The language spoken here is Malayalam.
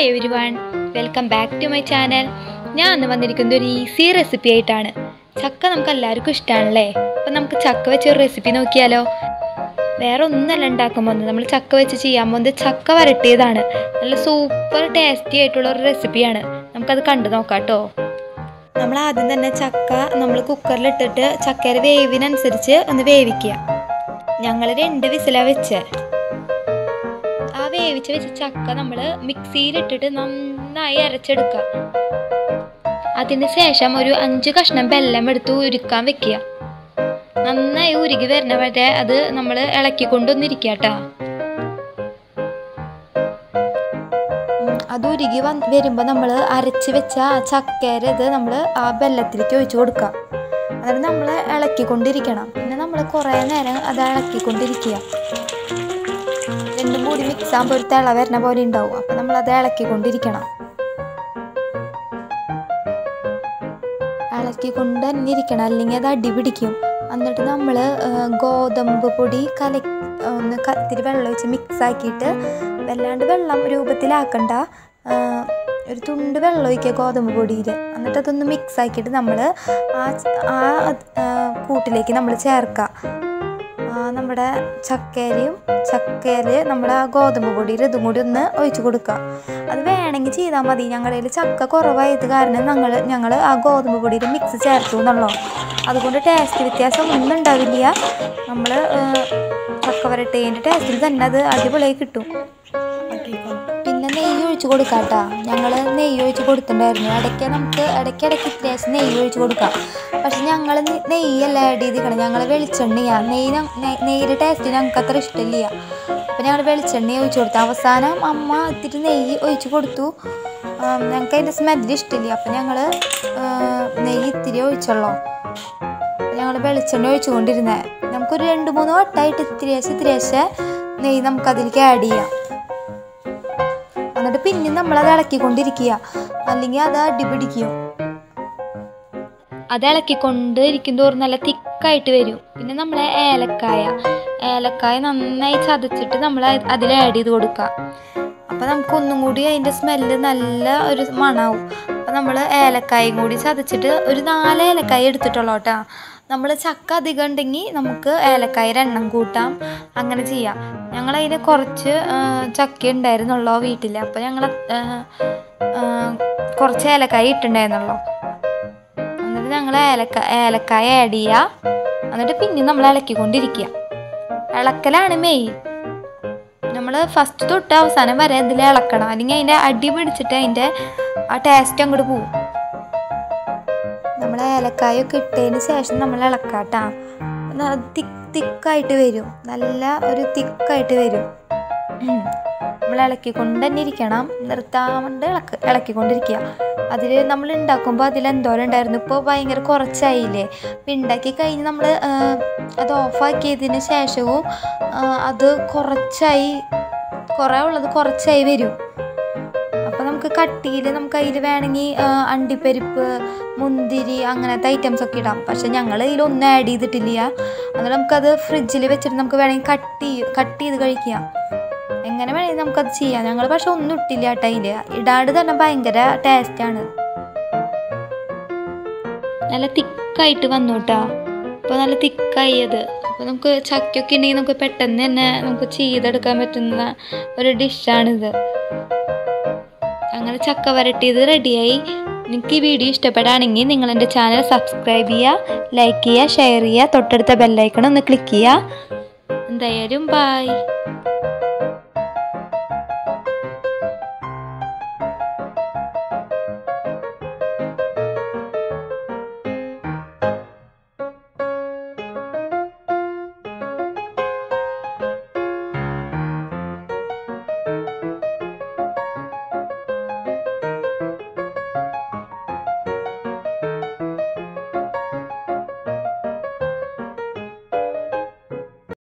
hi everyone welcome back to my channel ഞാൻ ഇന്ന് വന്നിരിക്കുന്നത് ഒരു ഈസി റെസിപ്പി ആയിട്ടാണ് ചക്ക നമുക്ക് എല്ലാവർക്കും ഇഷ്ടമാണല്ലേ അപ്പം നമുക്ക് ചക്ക വെച്ച് ഒരു റെസിപ്പി നോക്കിയാലോ വേറെ ഒന്നല്ല ഉണ്ടാക്കാൻ പോകുന്നത് നമ്മൾ ചക്ക വെച്ച് ചെയ്യാൻ പോകുന്നത് ചക്ക വരട്ടിയതാണ് നല്ല സൂപ്പർ ടേസ്റ്റി ആയിട്ടുള്ള ഒരു റെസിപ്പിയാണ് നമുക്കത് കണ്ടു നോക്കാം കേട്ടോ നമ്മൾ ആദ്യം തന്നെ ചക്ക നമ്മൾ കുക്കറിലിട്ടിട്ട് ചക്കയുടെ വേവിനനുസരിച്ച് ഒന്ന് വേവിക്കുക ഞങ്ങൾ രണ്ട് വിസിലാണ് വെച്ചത് ആ വേവിച്ച് വെച്ച ചക്ക നമ്മൾ മിക്സിയിലിട്ടിട്ട് നന്നായി അരച്ചെടുക്കുക അതിന് ശേഷം ഒരു അഞ്ച് കഷ്ണം വെള്ളം എടുത്ത് ഉരുക്കാൻ വെക്കുക നന്നായി ഉരുകി വരുന്ന വരെ അത് നമ്മൾ ഇളക്കിക്കൊണ്ടൊന്നിരിക്കുക കേട്ടോ അത് ഉരുകി വന്ന് വരുമ്പോൾ നമ്മൾ അരച്ച് വെച്ച ആ ചക്കര ഇത് നമ്മൾ ആ വെള്ളത്തിലേക്ക് ഒഴിച്ച് കൊടുക്കുക എന്നിട്ട് നമ്മൾ ഇളക്കിക്കൊണ്ടിരിക്കണം പിന്നെ നമ്മൾ കുറേ നേരം അത് ഇളക്കിക്കൊണ്ടിരിക്കുക രണ്ടും കൂടി മിക്സ് ആകുമ്പോൾ ഒരു തിള വരുന്ന പോലെ ഉണ്ടാവും അപ്പം നമ്മൾ അത് ഇളക്കിക്കൊണ്ടിരിക്കണം ഇളക്കിക്കൊണ്ട് തന്നെ ഇരിക്കണം അല്ലെങ്കിൽ അത് അടി പിടിക്കും എന്നിട്ട് നമ്മൾ ഗോതമ്പ് പൊടി കല ഒന്ന് കത്തിരി വെള്ളം ഒഴിച്ച് മിക്സ് ആക്കിയിട്ട് വല്ലാണ്ട് വെള്ളം രൂപത്തിലാക്കണ്ട ഒരു തുണ്ട് വെള്ളം ഒഴിക്കുക ഗോതമ്പ് പൊടിയിൽ എന്നിട്ട് അതൊന്ന് മിക്സ് ആക്കിയിട്ട് നമ്മൾ ആ ആ കൂട്ടിലേക്ക് നമ്മൾ ചേർക്കുക നമ്മുടെ ചക്കരയും ചക്കയിൽ നമ്മൾ ആ ഗോതമ്പ് പൊടിയിൽ ഇതും കൂടി ഒന്ന് ഒഴിച്ച് കൊടുക്കുക അത് വേണമെങ്കിൽ ചെയ്താൽ മതി ഞങ്ങളുടെ കയ്യിൽ ചക്ക കുറവായത് കാരണം ഞങ്ങൾ ഞങ്ങൾ ആ ഗോതമ്പ് പൊടിയിൽ മിക്സ് ചേർത്തു എന്നുള്ളൂ അതുകൊണ്ട് ടേസ്റ്റ് വ്യത്യാസം ഒന്നും ഉണ്ടാവില്ല നമ്മൾ ചക്ക വരട്ടേൻ്റെ ടേസ്റ്റിൽ തന്നെ അത് അടിപൊളിയായി കിട്ടും പിന്നെ നെയ്യ് ഒഴിച്ച് കൊടുക്കാം കേട്ടോ ഞങ്ങൾ നെയ്യ് ഒഴിച്ച് കൊടുത്തിട്ടുണ്ടായിരുന്നു ഇടയ്ക്ക് നമുക്ക് ഇടയ്ക്കിടയ്ക്ക് ഇത്യാവശ്യം നെയ്യ് ഒഴിച്ച് കൊടുക്കാം പക്ഷെ ഞങ്ങൾ നെയ്യല്ല ആഡ് ചെയ്തിരിക്കണം ഞങ്ങൾ വെളിച്ചെണ്ണയാണ് നെയ്യ് നെയ്യുടെ ടേസ്റ്റ് ഞങ്ങൾക്ക് അത്ര ഇഷ്ടമില്ല അപ്പം ഞങ്ങൾ വെളിച്ചെണ്ണ ഒഴിച്ച് കൊടുത്തു അവസാനം അമ്മ ഇത്തിരി നെയ്യ് ഒഴിച്ച് കൊടുത്തു ഞങ്ങൾക്ക് അതിൻ്റെ സ്മെല്ല് ഇഷ്ടമില്ല അപ്പം ഞങ്ങൾ നെയ്യ് ഇത്തിരി ഒഴിച്ചുള്ളൂ ഞങ്ങൾ വെളിച്ചെണ്ണ ഒഴിച്ചുകൊണ്ടിരുന്നത് നമുക്കൊരു രണ്ട് മൂന്ന് വട്ടമായിട്ട് ഇത്തിരിയേശ് ഇത്തിരിയേശ് നെയ്യ് നമുക്കതിലേക്ക് ആഡ് ചെയ്യാം എന്നിട്ട് പിന്നെ നമ്മളത് ഇളക്കിക്കൊണ്ടിരിക്കുക അല്ലെങ്കിൽ അത് അടിപിടിക്കും അത് ഇളക്കിക്കൊണ്ട് ഇരിക്കുന്തോറും നല്ല തിക്കായിട്ട് വരും പിന്നെ നമ്മൾ ഏലക്കായ ഏലക്കായ നന്നായി ചതച്ചിട്ട് നമ്മൾ അതിൽ ആഡ് ചെയ്ത് കൊടുക്കുക അപ്പോൾ നമുക്ക് ഒന്നും കൂടി അതിൻ്റെ സ്മെല്ല് നല്ല ഒരു മണാവും അപ്പോൾ നമ്മൾ ഏലക്കായും കൂടി ചതച്ചിട്ട് ഒരു നാല് ഏലക്കായ എടുത്തിട്ടുള്ളൂ കേട്ടോ നമ്മൾ ചക്ക അധികം ഉണ്ടെങ്കിൽ നമുക്ക് ഏലക്കായ എണ്ണം കൂട്ടാം അങ്ങനെ ചെയ്യാം ഞങ്ങളതിന് കുറച്ച് ചക്ക ഉണ്ടായിരുന്നുള്ളൂ വീട്ടിൽ അപ്പോൾ ഞങ്ങൾ കുറച്ച് ഏലക്കായ ഇട്ടുണ്ടായിരുന്നുള്ളൂ എന്നിട്ട് ഞങ്ങൾ ഏലക്ക ഏലക്കായ ആഡ് ചെയ്യുക എന്നിട്ട് പിന്നെ നമ്മൾ ഇളക്കിക്കൊണ്ടിരിക്കുക ഇളക്കലാണ് മെയിൻ നമ്മൾ ഫസ്റ്റ് തൊട്ട് അവസാനം വരെ ഇതിൽ ഇളക്കണം അല്ലെങ്കിൽ അതിൻ്റെ അടി പിടിച്ചിട്ട് അതിൻ്റെ ആ ടേസ്റ്റ് അങ്ങോട്ട് പോവും നമ്മൾ ഏലക്കായൊക്കെ ഇട്ടതിന് ശേഷം നമ്മൾ ഇളക്കാട്ടാ തിക്ക് തിക്കായിട്ട് വരും നല്ല ഒരു തിക്കായിട്ട് വരും നമ്മൾ ഇളക്കിക്കൊണ്ട് തന്നെ ഇരിക്കണം നിർത്താണ്ട് ഇളക്ക് ഇളക്കിക്കൊണ്ടിരിക്കുക അതിൽ നമ്മൾ ഉണ്ടാക്കുമ്പോൾ അതിൽ എന്തോരം ഉണ്ടായിരുന്നു ഇപ്പോൾ ഭയങ്കര കുറച്ചായില്ലേ അപ്പം ഉണ്ടാക്കി കഴിഞ്ഞ് നമ്മൾ അത് ഓഫാക്കിയതിന് ശേഷവും അത് കുറച്ചായി കുറേ ഉള്ളത് കുറച്ചായി വരും അപ്പോൾ നമുക്ക് കട്ടിയിൽ നമുക്ക് അതിൽ വേണമെങ്കിൽ അണ്ടിപ്പരിപ്പ് മുന്തിരി അങ്ങനത്തെ ഐറ്റംസ് ഒക്കെ ഇടാം പക്ഷെ ഞങ്ങൾ ഇതിലൊന്നും ആഡ് ചെയ്തിട്ടില്ല എന്നിട്ട് നമുക്കത് ഫ്രിഡ്ജിൽ വെച്ചിട്ട് നമുക്ക് വേണമെങ്കിൽ കട്ട് കട്ട് ചെയ്ത് കഴിക്കാം എങ്ങനെ വേണമെങ്കിൽ നമുക്കത് ചെയ്യാം ഞങ്ങൾ പക്ഷെ ഒന്നും ഇട്ടില്ല കേട്ടോ അതിൽ ഇടാണ്ട് തന്നെ ഭയങ്കര ടേസ്റ്റാണ് നല്ല തിക്കായിട്ട് വന്നു കേട്ടോ അപ്പോൾ നല്ല തിക്കായി അത് അപ്പോൾ നമുക്ക് ചക്കയൊക്കെ ഉണ്ടെങ്കിൽ നമുക്ക് പെട്ടെന്ന് തന്നെ നമുക്ക് ചെയ്തെടുക്കാൻ പറ്റുന്ന ഒരു ഡിഷാണിത് അങ്ങനെ ചക്ക വരട്ടിയത് റെഡിയായി നിങ്ങൾക്ക് ഈ വീഡിയോ ഇഷ്ടപ്പെടുകയാണെങ്കിൽ നിങ്ങൾ എൻ്റെ ചാനൽ സബ്സ്ക്രൈബ് ചെയ്യുക ലൈക്ക് ചെയ്യുക ഷെയർ ചെയ്യുക തൊട്ടടുത്ത ബെല്ലൈക്കൺ ഒന്ന് ക്ലിക്ക് ചെയ്യുക എന്തായാലും ബായ്